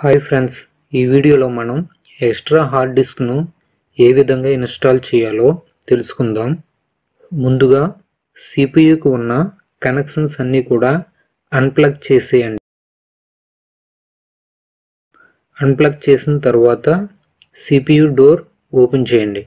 hi friends ఈ వీడియోలో మనం ఎక్స్ట్రా హార్డ్ డిస్క్ను ఏ విధంగా ఇన్స్టాల్ చేయాలో తెలుసుకుందాం ముందుగా సిపియుకు ఉన్న కనెక్షన్స్ అన్నీ కూడా అన్ప్లగ్ చేసేయండి అన్ప్లగ్ చేసిన తర్వాత సిపియు డోర్ ఓపెన్ చేయండి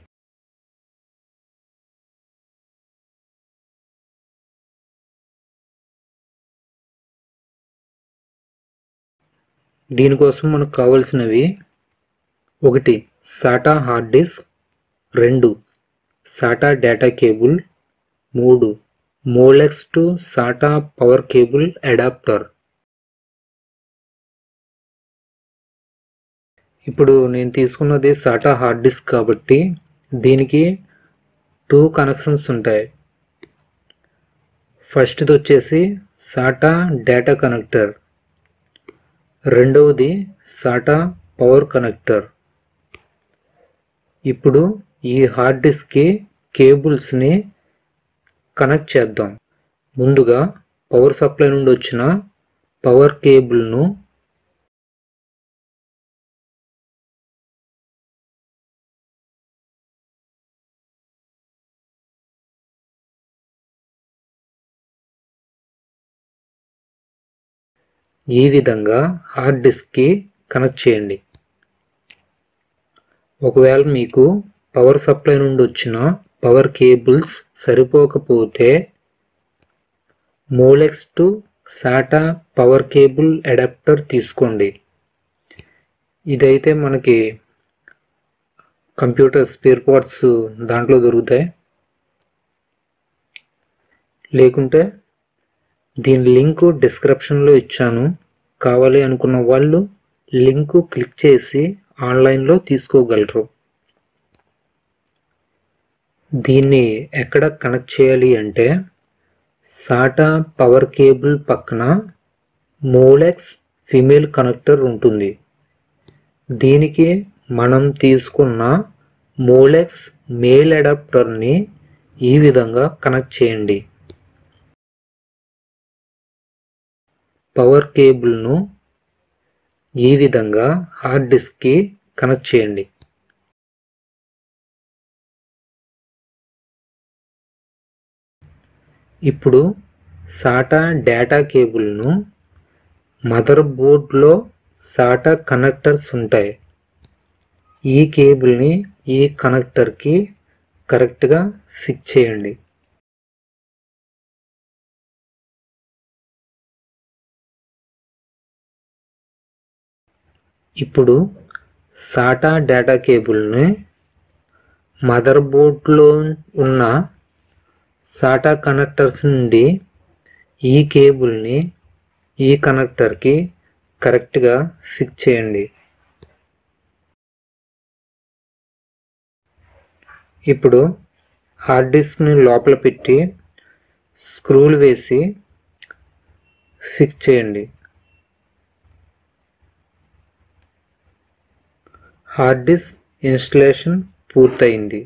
దీనికోసం మనకు కావాల్సినవి ఒకటి సాటా హార్డ్ డిస్క్ రెండు సాటా డేటా కేబుల్ మూడు Molex to SATA power cable adapter ఇప్పుడు నేను తీసుకున్నది సాటా హార్డ్ డిస్క్ కాబట్టి దీనికి టూ కనెక్షన్స్ ఉంటాయి ఫస్ట్ది వచ్చేసి సాటా డేటా కనెక్టర్ రెండవది సాటా పవర్ కనెక్టర్ ఇప్పుడు ఈ హార్డ్ డిస్క్కి కేబుల్స్ని కనెక్ట్ చేద్దాం ముందుగా పవర్ సప్లై నుండి వచ్చిన పవర్ కేబుల్ను ఈ విధంగా హార్డ్ డిస్క్కి కనెక్ట్ చేయండి ఒకవేళ మీకు పవర్ సప్లై నుండి వచ్చిన పవర్ కేబుల్స్ సరిపోకపోతే Molex to SATA power cable adapter తీసుకోండి ఇదైతే మనకి కంప్యూటర్ స్పేర్ పార్ట్స్ దాంట్లో దొరుకుతాయి లేకుంటే దీని లింక్ డిస్క్రిప్షన్లో ఇచ్చాను కావాలి అనుకున్న వాళ్ళు లింక్ క్లిక్ చేసి ఆన్లైన్లో తీసుకోగలరు దీన్ని ఎక్కడ కనెక్ట్ చేయాలి అంటే సాటా పవర్ కేబుల్ పక్కన మోలెక్స్ ఫిమేల్ కనెక్టర్ ఉంటుంది దీనికి మనం తీసుకున్న మోలెక్స్ మేల్ అడాప్టర్ని ఈ విధంగా కనెక్ట్ చేయండి పవర్ కేబుల్ను ఈ విధంగా హార్డ్ డిస్క్కి కనెక్ట్ చేయండి ఇప్పుడు సాటా డేటా కేబుల్ను మదర్ బోర్డ్లో సాటా కనెక్టర్స్ ఉంటాయి ఈ కేబుల్ని ఈ కనెక్టర్కి కరెక్ట్గా ఫిక్స్ చేయండి ఇప్పుడు సాటా డేటా కేబుల్ని మదర్ బోర్డ్లో ఉన్న సాటా కనెక్టర్స్ నుండి ఈ కేబుల్ని ఈ కనెక్టర్కి కరెక్ట్గా ఫిక్స్ చేయండి ఇప్పుడు హార్డ్ డిస్క్ని లోపల పెట్టి స్క్రూలు వేసి ఫిక్స్ చేయండి హార్డ్ డిస్క్ ఇన్స్టలేషన్ పూర్తయింది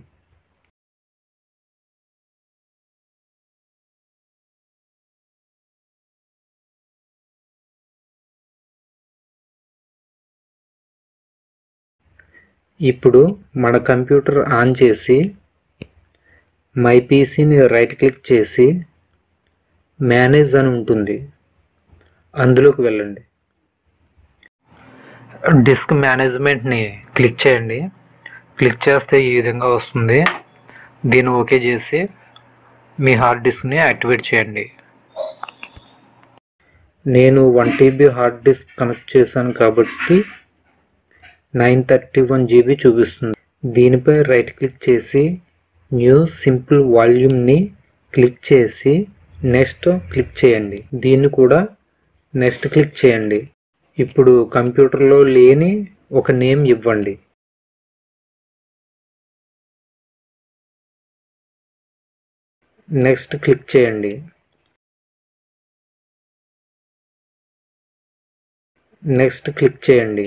ఇప్పుడు మన కంప్యూటర్ ఆన్ చేసి మై పీసీని రైట్ క్లిక్ చేసి మేనేజ్ అని ఉంటుంది అందులోకి వెళ్ళండి డిస్క్ మేనేజ్మెంట్ని క్లిక్ చేయండి క్లిక్ చేస్తే ఈ విధంగా వస్తుంది దీన్ని ఓకే చేసి మీ హార్డ్ డిస్క్ని యాక్టివేట్ చేయండి నేను one TB hard disk connect చేశాను కాబట్టి నైన్ థర్టీ వన్ జీబీ చూపిస్తుంది దీనిపై రైట్ క్లిక్ చేసి న్యూ సింపుల్ వాల్యూమ్ని క్లిక్ చేసి నెక్స్ట్ క్లిక్ చేయండి దీన్ని కూడా నెక్స్ట్ క్లిక్ చేయండి ఇప్పుడు కంప్యూటర్లో లేని ఒక నేమ్ ఇవ్వండి నెక్స్ట్ క్లిక్ చేయండి నెక్స్ట్ క్లిక్ చేయండి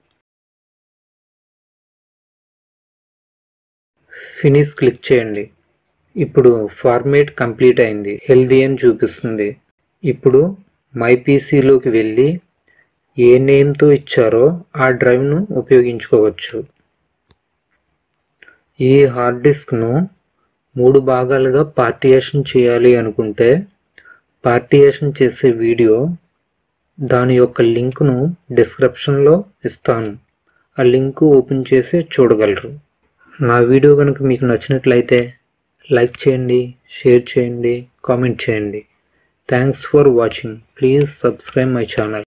ఫినిష్ క్లిక్ చేయండి ఇప్పుడు ఫార్మేట్ కంప్లీట్ అయింది హెల్దీ అని చూపిస్తుంది ఇప్పుడు మై పీసీలోకి వెళ్ళి ఏ నేమ్తో ఇచ్చారో ఆ డ్రైవ్ను ఉపయోగించుకోవచ్చు ఈ హార్డ్ డిస్క్ను మూడు భాగాలుగా పార్టియేషన్ చేయాలి అనుకుంటే పార్టియేషన్ చేసే వీడియో దాని యొక్క లింక్ను డిస్క్రిప్షన్లో ఇస్తాను ఆ లింక్ ఓపెన్ చేసి చూడగలరు నా వీడియో కనుక మీకు నచ్చినట్లయితే లైక్ చేయండి షేర్ చేయండి కామెంట్ చేయండి thanks for watching please subscribe my channel